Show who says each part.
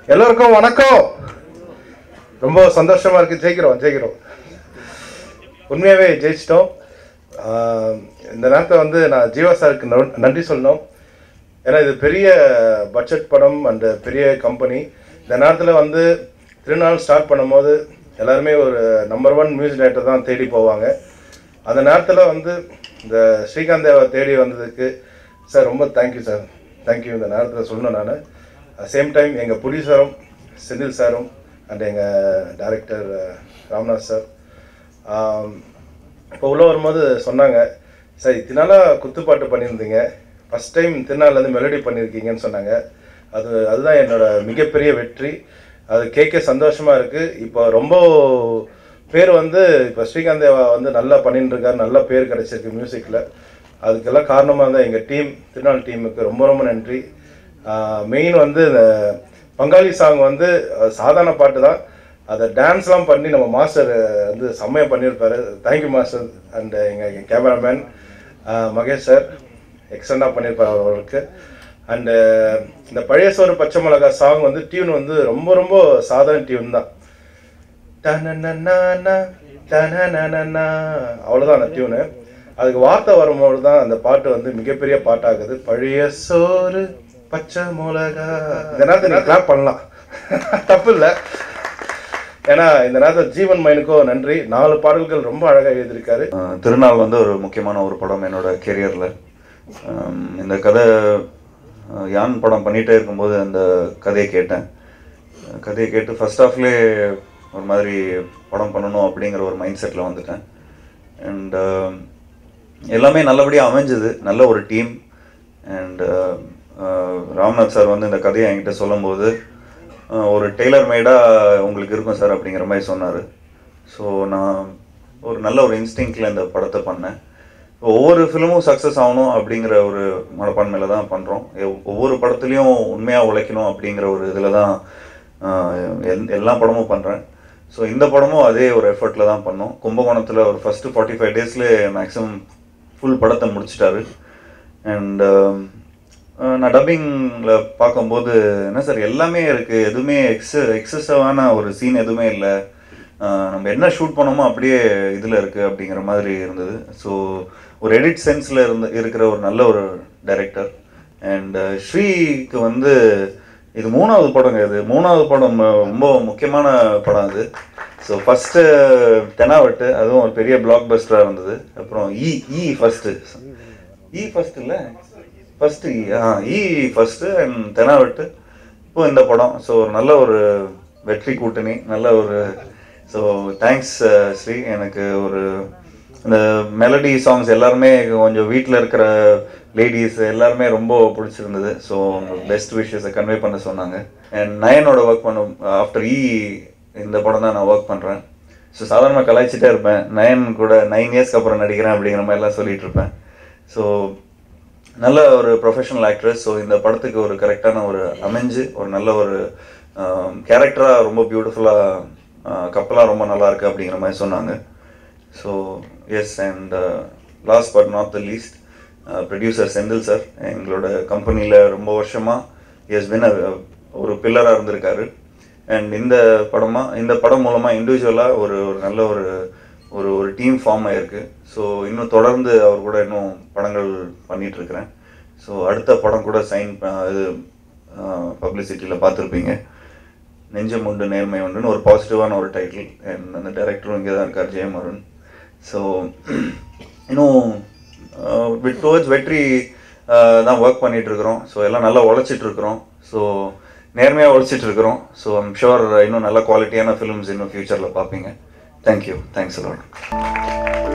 Speaker 1: எல்லோருக்கும் வணக்கம் ரொம்ப சந்தோஷமா இருக்கு ஜெயிக்கிறோம் ஜெயிக்கிறோம் உண்மையாகவே ஜெயிச்சிட்டோம் ஆஹ் இந்த நேரத்தை வந்து நான் ஜீவா சாருக்கு நன்- நன்றி சொல்லணும் ஏன்னா இது பெரிய பட்ஜெட் படம் அண்ட் பெரிய கம்பெனி இந்த நேரத்தில் வந்து திருநாள் ஸ்டார்ட் பண்ணும்போது எல்லாருமே ஒரு நம்பர் ஒன் மியூசிக் டைரக்டர் தான் தேடி போவாங்க அந்த நேரத்தில் வந்து இந்த ஸ்ரீகாந்த் தேவா தேடி வந்ததுக்கு சார் ரொம்ப தேங்க்யூ சார் தேங்க்யூ இந்த நேரத்தில் சொல்லணும் நான் சேம் டைம் எங்கள் ப்ரொடியூசரும் செந்தில் சாரும் அண்ட் எங்கள் டைரக்டர் ராம்நாத் சார் இப்போ உள்ள வரும்போது சொன்னாங்க சார் இத்தனால குத்துப்பாட்டு பண்ணியிருந்தீங்க ஃபஸ்ட் டைம் திருநாள்லேருந்து மெலடி பண்ணியிருக்கீங்கன்னு சொன்னாங்க அது அதுதான் என்னோட மிகப்பெரிய வெற்றி அது கேட்க சந்தோஷமாக இருக்குது இப்போ ரொம்ப பேர் வந்து இப்போ ஸ்ரீகாந்த் தேவா வந்து நல்லா பண்ணிட்டு இருக்காரு நல்ல பேர் கிடைச்சிருக்கு மியூசிக்கில் அதுக்கெல்லாம் காரணமாக இருந்தால் எங்கள் டீம் திருநாள் டீமுக்கு ரொம்ப ரொம்ப நன்றி மெயின் வந்து இந்த பங்காளி சாங் வந்து அஹ், சாதாரண பாட்டு தான் அதை டான்ஸ்லாம் பண்ணி நம்ம மாஸ்டர் வந்து செம்மையாக பண்ணியிருப்பாரு தேங்க்யூ மாஸ்டர் அண்ட் எங்கள் கேமராமேன் மகேஷ் சார் எக்ஸலண்டாக பண்ணியிருப்பார் அவர்களுக்கு அண்டு இந்த பழைய சோறு பச்சை மிளகா சாங் வந்து டியூன் வந்து ரொம்ப ரொம்ப சாதாரண டியூன் தான் டனனனனா, டனனனனா. அவ்வளவுதான் அந்த டியூனு அதுக்கு வார்த்தை வரும்போது தான் அந்த பாட்டு வந்து மிகப்பெரிய பாட்டாகுது பழைய சோறு பச்சை மிளகா இந்த நேரத்தை நீ கிளாப் பண்ணலாம் தப்பு இல்லை ஏன்னா இந்த நேரத்தில் ஜீவன் மைனுக்கும் நன்றி நாலு பாடல்கள் ரொம்ப அழகாக எழுதியிருக்காரு
Speaker 2: அஹ் திருநாள் வந்து ஒரு முக்கியமான ஒரு படம் என்னோட கெரியரில் இந்த கதை அஹ் யான் படம் பண்ணிகிட்டே இருக்கும்போது அந்த கதையை கேட்டேன் அஹ் கதையை கேட்டு ஃபர்ஸ்ட் ஹாஃப்லேயே ஒரு மாதிரி படம் பண்ணணும் அப்படிங்கிற ஒரு மைண்ட் செட்டில் வந்துட்டேன் அண்ட் எல்லாமே நல்லபடியாக அமைஞ்சது நல்ல ஒரு டீம் அண்ட் ராம்நாத் சார் வந்து இந்த கதையை என்கிட்ட சொல்லும்போது அஹ் ஒரு டெய்லர் மேடாக உங்களுக்கு இருக்கும் சார் அப்படிங்கிற மாதிரி சொன்னார் ஸோ நான் ஒரு நல்ல ஒரு இன்ஸ்டிங்க்ல இந்த படத்தை பண்ணேன் ஒவ்வொரு ஃபிலிமும் சக்ஸஸ் ஆகணும் அப்படிங்கிற ஒரு மனப்பான்மையில தான் பண்ணுறோம் ஒவ்வொரு படத்துலையும் உண்மையாக உழைக்கணும் அப்படிங்கிற ஒரு இதில் தான் ஆஹ், எல்- எல்லா படமும் பண்ணுறேன் ஸோ இந்த படமும் அதே ஒரு எஃபர்ட்டில் தான் பண்ணோம் கும்பகோணத்தில் ஒரு ஃபஸ்ட்டு ஃபார்ட்டி ஃபைவ் டேஸ்லேயே மேக்ஸிமம் ஃபுல் படத்தை முடிச்சிட்டாரு அண்ட் நான் டப்பிங்கில் பார்க்கும்போது என்ன சார் எல்லாமே இருக்குது எதுவுமே எக்ஸ எக்ஸசிவான ஒரு சீன் எதுவுமே இல்லை நம்ம என்ன ஷூட் பண்ணோமோ அப்படியே இதில் இருக்குது அப்படிங்கிற மாதிரி இருந்தது ஸோ ஒரு எடிட் சென்ஸில் இருந்து இருக்கிற ஒரு நல்ல ஒரு டைரக்டர் அண்ட் ஸ்ரீக்கு வந்து இது மூணாவது படங்க இது மூணாவது படம் அஹ், ரொம்ப முக்கியமான படம் இது ஸோ ஃபஸ்ட்டு தெனாவட்டு அதுவும் ஒரு பெரிய பிளாக் பஸ்டராக இருந்தது அப்புறம் இ இ ஃபஸ்ட்டு இ ஃபர்ஸ்ட் இல்லை ஃபர்ஸ்ட் இ ஆ இ ஃபர்ஸ்ட் அண்ட் தெனாவட்டு இப்போ இந்த படம் ஸோ ஒரு நல்ல ஒரு வெற்றி கூட்டணி நல்ல ஒரு ஸோ தேங்க்ஸ் ஸ்ரீ எனக்கு ஒரு இந்த மெலடி சாங்ஸ் எல்லாருமே கொஞ்சம் வீட்டில் இருக்கிற லேடிஸ் எல்லாருமே ரொம்ப பிடிச்சிருந்தது ஸோ பெஸ்ட் விஷஸை கன்வே பண்ண சொன்னாங்க அண்ட் நயனோட ஒர்க் பண்ண ஆஃப்டர் இ இந்த படம் தான் நான் ஒர்க் பண்ணுறேன் ஸோ சாதாரணமாக கலாய்ச்சிட்டே இருப்பேன் நயன் கூட நைன் இயர்ஸ்க்கு அப்புறம் நடிக்கிறேன் அப்படிங்கிற மாதிரிலாம் சொல்லிட்டு இருப்பேன் ஸோ நல்ல ஒரு ப்ரொஃபஷனல் ஆக்ட்ரஸ் ஸோ இந்த படத்துக்கு ஒரு கரெக்டான ஒரு அமைஞ்சு ஒரு நல்ல ஒரு கேரக்டராக ரொம்ப பியூட்டிஃபுல்லாக கப்பலாக ரொம்ப நல்லா இருக்கு அப்படிங்கிற மாதிரி சொன்னாங்க so yes and last but not the least producer Senthil sir எங்களோட கம்பெனியில் ரொம்ப வருஷமாக எஸ் பின் ஒரு பில்லராக இருந்திருக்காரு அண்ட் இந்த படமாக இந்த படம் மூலமாக இண்டிவிஜுவலாக ஒரு ஒரு நல்ல ஒரு ஒரு ஒரு டீம் ஃபார்ம் ஆயிருக்கு ஸோ இன்னும் தொடர்ந்து அவர் கூட இன்னும் படங்கள் பண்ணிட்டு இருக்கிறேன் ஸோ அடுத்த படம் கூட சைன் இது பப்ளிசிட்டியில் பார்த்துருப்பீங்க நெஞ்சம் உண்டு நேர்மை உண்டுன்னு ஒரு பாசிட்டிவான ஒரு டைட்டில் அண்ட் அந்த டைரக்டரும் இங்கே தான் இருக்கார் ஜெயம் அருண் ஸோ இன்னும் வித் டுவர்ட்ஸ் வெற்றி ஆஹ், தான் ஒர்க் பண்ணிட்டு இருக்கிறோம் ஸோ எல்லாம் நல்லா உழைச்சிட்டு இருக்கிறோம் ஸோ நேர்மையாக உழைச்சிட்டு இருக்கிறோம் ஸோ ஐம் ஷுர் இன்னும் நல்ல குவாலிட்டியான ஃபிலிம்ஸ் இன்னும் ஃபியூச்சரில் பார்ப்பீங்க தேங்க்யூ தேங்க்ஸ் அலாட்